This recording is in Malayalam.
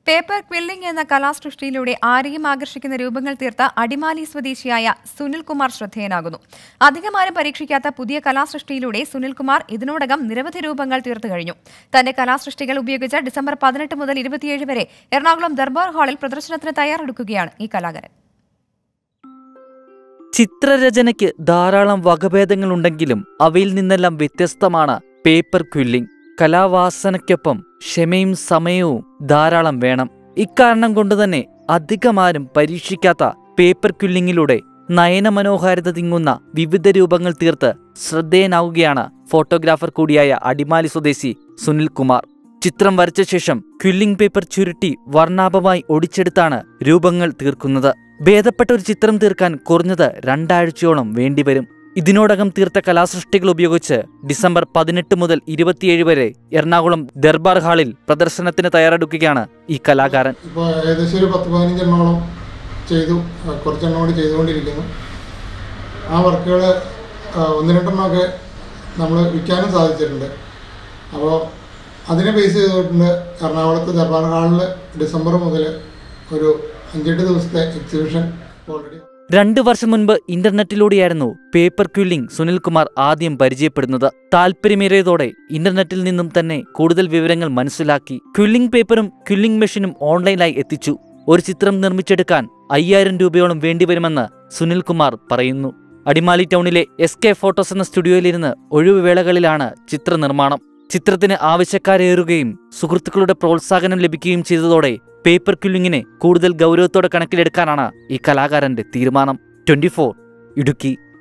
പേപ്പർ ക്വില്ലിംഗ് എന്ന കലാസൃഷ്ടിയിലൂടെ ആരെയും ആകർഷിക്കുന്ന രൂപങ്ങൾ തീർത്ത അടിമാലി സ്വദേശിയായ സുനിൽകുമാർ ശ്രദ്ധേയനാകുന്നു അധികമാരും പരീക്ഷിക്കാത്ത പുതിയ കലാസൃഷ്ടിയിലൂടെ സുനിൽകുമാർ ഇതിനോടകം നിരവധി രൂപങ്ങൾ തീർത്തു കഴിഞ്ഞു തന്റെ കലാസൃഷ്ടികൾ ഉപയോഗിച്ച് ഡിസംബർ പതിനെട്ട് മുതൽ ഇരുപത്തിയേഴ് വരെ എറണാകുളം ദർബാർ ഹാളിൽ പ്രദർശനത്തിന് തയ്യാറെടുക്കുകയാണ് ഈ കലാകാരൻ ചിത്രരചനയ്ക്ക് ധാരാളം വകഭേദങ്ങളുണ്ടെങ്കിലും അവയിൽ നിന്നെല്ലാം വ്യത്യസ്തമാണ് പേപ്പർ ക്വില്ലിംഗ് കലാവാസനയ്ക്കൊപ്പം ക്ഷമയും സമയവും ധാരാളം വേണം ഇക്കാരണം കൊണ്ടുതന്നെ അധികമാരും പരീക്ഷിക്കാത്ത പേപ്പർ ക്വില്ലിങ്ങിലൂടെ നയനമനോഹാരിത തിങ്ങുന്ന വിവിധ രൂപങ്ങൾ തീർത്ത് ശ്രദ്ധേയനാവുകയാണ് ഫോട്ടോഗ്രാഫർ കൂടിയായ അടിമാലി സ്വദേശി സുനിൽ കുമാർ ചിത്രം വരച്ച ശേഷം ക്വില്ലിംഗ് പേപ്പർ ചുരുട്ടി വർണ്ണാഭമായി ഒടിച്ചെടുത്താണ് രൂപങ്ങൾ തീർക്കുന്നത് ഭേദപ്പെട്ട ഒരു ചിത്രം തീർക്കാൻ കുറഞ്ഞത് രണ്ടാഴ്ചയോളം വേണ്ടിവരും ഇതിനോടകം തീർത്ത കലാസൃഷ്ടികൾ ഉപയോഗിച്ച് ഡിസംബർ പതിനെട്ട് മുതൽ ഇരുപത്തിയേഴ് വരെ എറണാകുളം ദർബാർ ഹാളിൽ പ്രദർശനത്തിന് തയ്യാറെടുക്കുകയാണ് ഈ കലാകാരൻ ഇപ്പോൾ ഏകദേശം ഒരു പത്ത് പതിനഞ്ചെണ്ണോളം ചെയ്തു ആ, കുറച്ചെണ്ണം കൂടി ചെയ്തുകൊണ്ടിരിക്കുന്നു ആ വർക്കുകൾ ഒന്ന് രണ്ടെണ്ണമൊക്കെ നമ്മൾ വിൽക്കാനും സാധിച്ചിട്ടുണ്ട് അപ്പോൾ അതിനെ ബേസ് ചെയ്തുകൊണ്ട് എറണാകുളത്ത് ദർബാർ ഹാളിൽ ഡിസംബർ മുതൽ ഒരു അഞ്ചെട്ട് ദിവസത്തെ എക്സിബിഷൻ ഓൾറെഡി രണ്ടു വർഷം മുൻപ് ഇന്റർനെറ്റിലൂടെയായിരുന്നു പേപ്പർ ക്വില്ലിംഗ് സുനിൽകുമാർ ആദ്യം പരിചയപ്പെടുന്നത് താല്പര്യമേറിയതോടെ ഇന്റർനെറ്റിൽ നിന്നും തന്നെ കൂടുതൽ വിവരങ്ങൾ മനസ്സിലാക്കി ക്വില്ലിംഗ് പേപ്പറും ക്വില്ലിംഗ് മെഷീനും ഓൺലൈനായി എത്തിച്ചു ഒരു ചിത്രം നിർമ്മിച്ചെടുക്കാൻ അയ്യായിരം രൂപയോളം വേണ്ടിവരുമെന്ന് സുനിൽകുമാർ പറയുന്നു അടിമാലി ടൗണിലെ എസ് കെ ഫോട്ടോസ് എന്ന സ്റ്റുഡിയോയിലിരുന്ന് ഒഴിവുവേളകളിലാണ് ചിത്രനിർമ്മാണം ചിത്രത്തിന് ആവശ്യക്കാരേറുകയും സുഹൃത്തുക്കളുടെ പ്രോത്സാഹനം ലഭിക്കുകയും ചെയ്തതോടെ പേപ്പർ ക്വില്ലിങ്ങിനെ കൂടുതൽ ഗൗരവത്തോടെ കണക്കിലെടുക്കാനാണ് ഈ കലാകാരന്റെ തീരുമാനം ട്വന്റി ഇടുക്കി